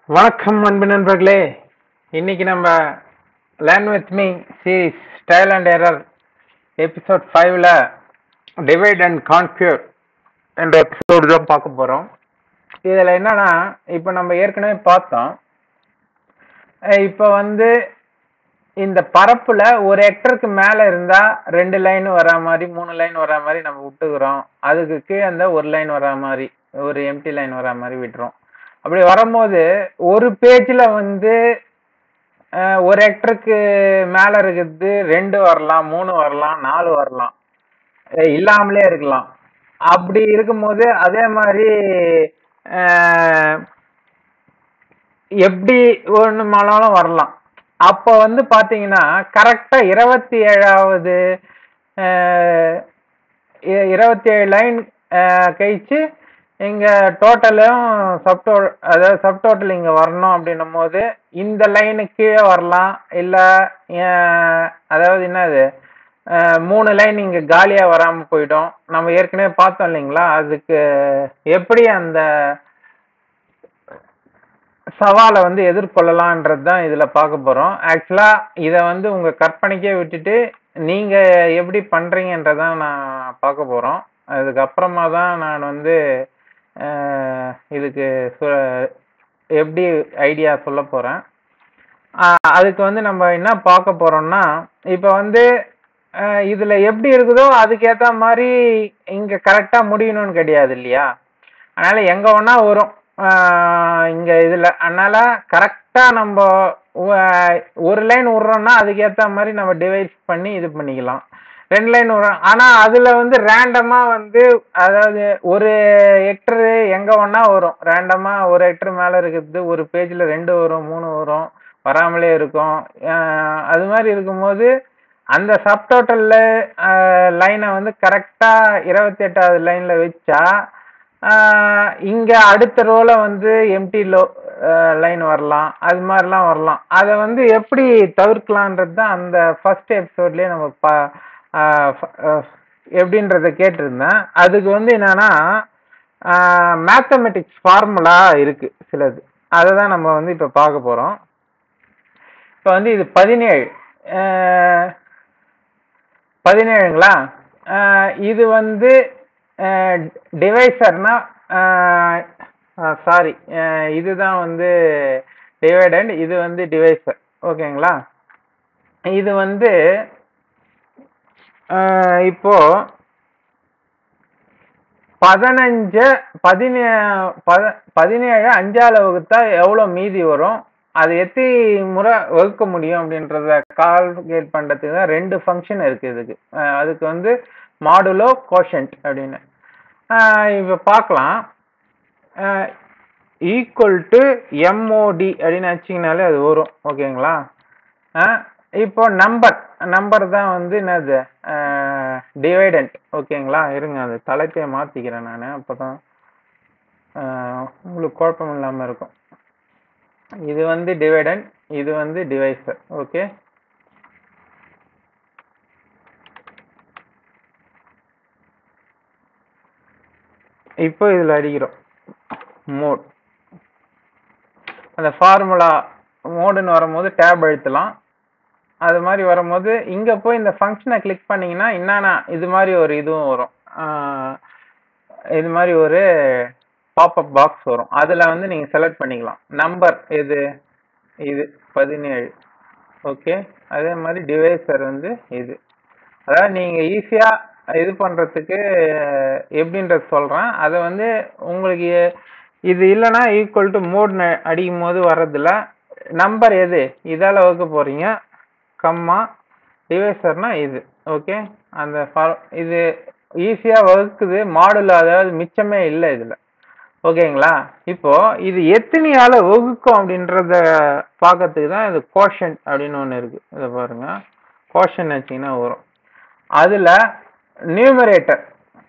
வணக்கம் அன்பு நண்பர்களே இன்னைக்கு நம்ம learn with me series style and error episode ஃபைவ்ல டிவைட் அண்ட் கான்கியூர் என்ற எபிசோடு தான் பார்க்க போகிறோம் இதில் என்னன்னா இப்போ நம்ம ஏற்கனவே பார்த்தோம் அஹ் இப்போ வந்து இந்த பரப்புல ஒரு ஹெக்டருக்கு மேல இருந்தா ரெண்டு லைன் வரா மாதிரி மூணு லைன் வரா மாதிரி நம்ம விட்டுக்கிறோம் அதுக்கு கீழே இருந்தா ஒரு லைன் வரா மாதிரி ஒரு எம்டி லைன் வரா மாதிரி விட்டுறோம் அப்படி வரும்போது ஒரு பேஜ்ல வந்து அஹ், ஒரு ஹெக்டருக்கு மேல இருக்கிறது ரெண்டு வரலாம் மூணு வரலாம் நாலு வரலாம் அஹ் இல்லாமலே இருக்கலாம் அப்படி இருக்கும்போது அதே மாதிரி அஹ், எப்படி ஒண்ணுமானாலும் வரலாம் அப்போ வந்து பாத்தீங்கன்னா கரெக்டா இருபத்தி ஏழாவது இருபத்தி ஏழு லைன் கழிச்சு இங்க டோட்டலும் சப்டோ அதாவது சப்டோட்டல் இங்க வரணும் அப்படின்னும் போது இந்த லைனு கீழே வரலாம் இல்ல அஹ், அதாவது என்னது அஹ், மூணு லைன் இங்க காலியா வராம போயிடும் நம்ம ஏற்கனவே பார்த்தோம் இல்லைங்களா அதுக்கு எப்படி அந்த சவாலை வந்து எதிர்கொள்ளலான்றது தான் இதில் பார்க்க போகிறோம் ஆக்சுவலாக இதை வந்து உங்கள் கற்பனைக்கே விட்டுட்டு நீங்கள் எப்படி பண்ணுறீங்கன்றதான் நான் பார்க்க போகிறோம் அதுக்கப்புறமா தான் நான் வந்து அஹ், இதுக்கு சு- எப்படி ஐடியா சொல்ல போகிறேன் அதுக்கு வந்து நம்ம என்ன பார்க்க போகிறோம்னா இப்போ வந்து அஹ், இதுல எப்படி இருக்குதோ அதுக்கேத்த மாதிரி இங்க கரெக்டா முடியணும்னு கிடையாது இல்லையா அதனால எங்க வேணா வரும் ஆஹ் இங்க இதுல அதனால கரெக்டா நம்ம உ- ஒரு லைன் விடுறோம்னா அதுக்கேத்த மாதிரி நம்ம டிவைஸ் பண்ணி இது பண்ணிக்கலாம் ரெண்டு லைன் விடுறோம் ஆனா அதுல வந்து ரேண்டமா வந்து அதாவது ஒரு ஹெக்டர் எங்க வேணா வரும் ரேண்டமா ஒரு ஹெக்டர் மேல இருக்குது ஒரு பேஜ்ல ரெண்டு வரும் மூணு வரும் வராமலே இருக்கும் ஆஹ் அது மாதிரி இருக்கும்போது அந்த சப்டோட்டல்ல லைனை வந்து கரெக்டா இருபத்தி எட்டாவது லைன்ல வச்சா ஆஹ் இங்க அடுத்த ரோல வந்து எம்டி லோ லைன் வரலாம் அது மாதிரிலாம் வரலாம் அதை வந்து எப்படி தவிர்க்கலான்றது தான் அந்த ஃபர்ஸ்ட் எபிசோட்லயே நம்ம பா ஆஹ் ஃப- ஆஹ் எப்படின்றத கேட்டிருந்தேன் அதுக்கு வந்து என்னன்னா மேத்தமெட்டிக்ஸ் ஃபார்முலா இருக்கு சிலது அதை தான் நம்ம வந்து இப்போ பார்க்க போறோம் இப்போ வந்து இது பதினேழு அஹ், பதினேழுங்களா அஹ், இது வந்து டிவைசர்னா சாரி இதுதான் வந்து டிவைடண்ட் இது வந்து டிவைசர் ஓகேங்களா இது வந்து அஹ், இப்போ பதினஞ்சு பதினே பத பதினேழு அஞ்சால வகுத்தா எவ்வளவு மீதி வரும் அது எத்தனை முறை வகுக்க முடியும் அப்படின்றத கால்குலேட் பண்றதுக்கு தான் ரெண்டு ஃபங்க்ஷன் இருக்கு இதுக்கு அஹ் அதுக்கு வந்து மாடுலோ கோஷன்ட் அப்படின்னு அஹ் இப்ப பார்க்கலாம் ஈக்குவல் டு எம்ஓடி அப்படின்னு வச்சிங்கனாலே அது வரும் ஓகேங்களா அஹ் இப்போ நம்பர் நம்பர் தான் வந்து என்னது டிவைடண்ட் ஓகேங்களா இருங்க அது தலைப்பையை மாத்திக்கிறேன் நான் அப்பதான் அஹ் உங்களுக்கு குழப்பம் இல்லாம இருக்கும் இது வந்து டிவைடண்ட் இது வந்து டிவைசர் ஓகே இப்போ இதுல அடிக்கிறோம் மோட் அந்த ஃபார்முலா மோடுன்னு வரும்போது டேப் அழுத்தலாம் அது மாதிரி வரும்போது இங்க போய் இந்த ஃபங்க்ஷனை கிளிக் பண்ணீங்கன்னா என்னன்னா இது மாதிரி ஒரு இதுவும் வரும் ஆஹ் இது மாதிரி ஒரு பாப்அப் பாக்ஸ் வரும் அதுல வந்து நீங்க செலக்ட் பண்ணிக்கலாம் நம்பர் எது இது பதினேழு ஓகே அதே மாதிரி டிவைசர் வந்து இது அதாவது நீங்க ஈஸியா இது பண்றதுக்கு அஹ், எப்படின்றது சொல்றேன் அதை வந்து உங்களுக்கு எ- இது இல்லைன்னா ஈக்குவல் டு மோட் அடிக்கும் போது வர்றதுல நம்பர் எது இதால வகுக்க போறீங்க கம்மா டிவைசர்னா இது ஓகே அந்த for- இது ஈஸியா வகுக்குது மாடுல அதாவது மிச்சமே இல்லை இதுல ஓகேங்களா இப்போ இது எத்தனையால வகுக்கும் அப்படின்றத பார்க்கறதுக்கு தான் இது கோஷன் அப்படின்னு ஒன்று இருக்கு இதை பாருங்க கோஷன் வச்சீங்கன்னா வரும் அதுல நியூமரேட்டர்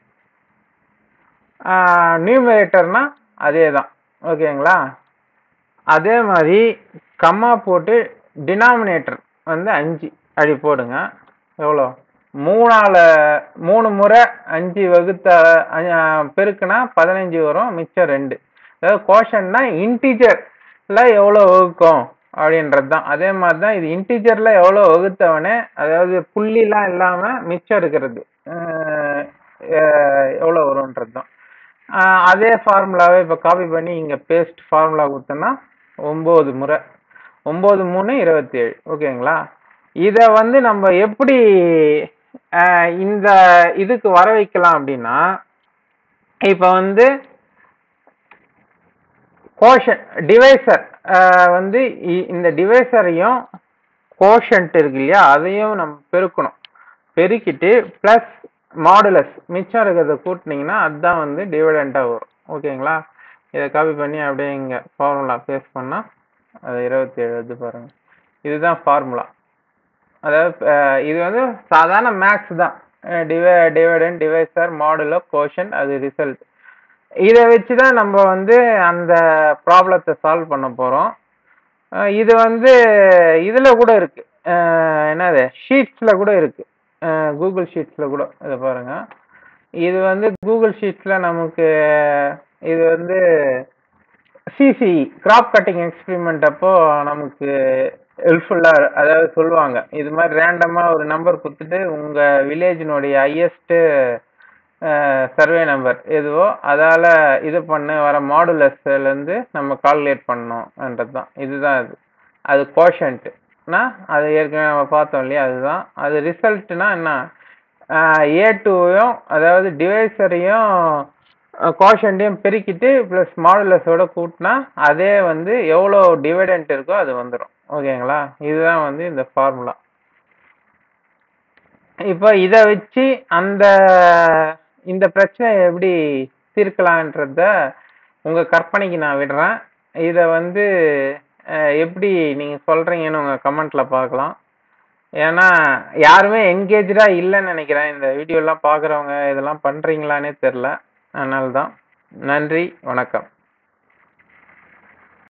நியூமரேட்டர்னா அதே தான் ஓகேங்களா அதே மாதிரி கம்மா போட்டு டினாமினேட்டர் வந்து அஞ்சு அப்படி போடுங்க எவ்வளோ மூணால மூணு முறை அஞ்சு வகுத்த அஹ், பெருக்குனா பதினஞ்சு வரும் மிச்சம் ரெண்டு அதாவது கோஷன்னா இன்டிஜர் ல எவ்வளோ வகுக்கும் அப்படின்றது தான் அதே மாதிரி தான் இது இன்டிஜர்ல எவ்வளோ வகுத்தவனே அதாவது புள்ளிலாம் இல்லாம மிச்சம் இருக்கிறது அஹ் அஹ் எவ்வளோ வரும்ன்றது தான் ஆஹ் அதே ஃபார்முலாவை இப்போ காப்பி பண்ணி இங்கே பேஸ்ட் ஃபார்முலா கொடுத்தோன்னா ஒம்பது முறை ஒம்பது மூணு இருபத்தி ஏழு ஓகேங்களா இதை வந்து நம்ம எப்படி ஆஹ் இந்த இதுக்கு வர வைக்கலாம் அப்படின்னா இப்போ வந்து கோஷன் டிவைசர் வந்து இ- இந்த டிவைசரையும் கோஷன்ட் இருக்கு இல்லையா அதையும் நம்ம பெருக்கணும் பெருக்கிட்டு ப்ளஸ் மாடுலஸ் மிச்சம் இருக்கிறத கூட்டினீங்கன்னா அதுதான் வந்து டிவிடெண்ட்டாக வரும் ஓகேங்களா இதை காப்பி பண்ணி அப்படியே இங்கே ஃபார்முலா பேஸ்ட் பண்ணால் அது இருபத்தி ஏழு இது பாருங்க இதுதான் ஃபார்முலா அதாவது அஹ், இது வந்து சாதாரண மேக்ஸ் தான் டிவை டிவைடன் டிவைசர் மாடுலோ கோஷன் அது ரிசல்ட் இதை வச்சு தான் நம்ம வந்து அந்த ப்ராப்ளத்தை சால்வ் பண்ண போகிறோம் இது வந்து இதில் கூட இருக்கு அஹ், என்னது ஷீட்ஸில் கூட இருக்கு கூகுள் ஷீட்ஸில் கூட இதை பாருங்க இது வந்து கூகுள் ஷீட்ஸில் நமக்கு இது வந்து சிசிஇ கிராப் கட்டிங் எக்ஸ்பெரிமெண்ட் அப்போ நமக்கு ஹெல்ப்ஃபுல்லாக அதாவது சொல்லுவாங்க இது மாதிரி ரேண்டமாக ஒரு நம்பர் கொடுத்துட்டு உங்கள் வில்லேஜினுடைய ஹையஸ்ட்டு சர்வே நம்பர் எதுவோ அதால் இது பண்ண வர மாடுலஸ்லேருந்து நம்ம கால்குலேட் பண்ணணும்ன்றது தான் இதுதான் இது அது கோஷன்ட்னா அது ஏற்கனவே நம்ம பார்த்தோம் இல்லையா அதுதான் அது ரிசல்ட்னா என்ன ஏ டூவையும் அதாவது டிவைசரையும் கோஷன்ட்டையும் பெருக்கிட்டு ப்ளஸ் மாடுலஸோட கூட்டினா அதே வந்து எவ்வளோ டிவைடெண்ட் இருக்கோ அது வந்துடும் ஓகேங்களா இதுதான் வந்து இந்த ஃபார்முலா இப்போ இதை வச்சு அந்த இந்த பிரச்சனையை எப்படி தீர்க்கலான்றத உங்க கற்பனைக்கு நான் விடுறேன் இதை வந்து அஹ், எப்படி நீங்க சொல்றீங்கன்னு உங்க கமெண்ட்ல பார்க்கலாம் ஏன்னா யாருமே என்கேஜா இல்லைன்னு நினைக்கிறேன் இந்த வீடியோலாம் பார்க்குறவங்க இதெல்லாம் பண்றீங்களானே தெரில அதனால தான் நன்றி வணக்கம்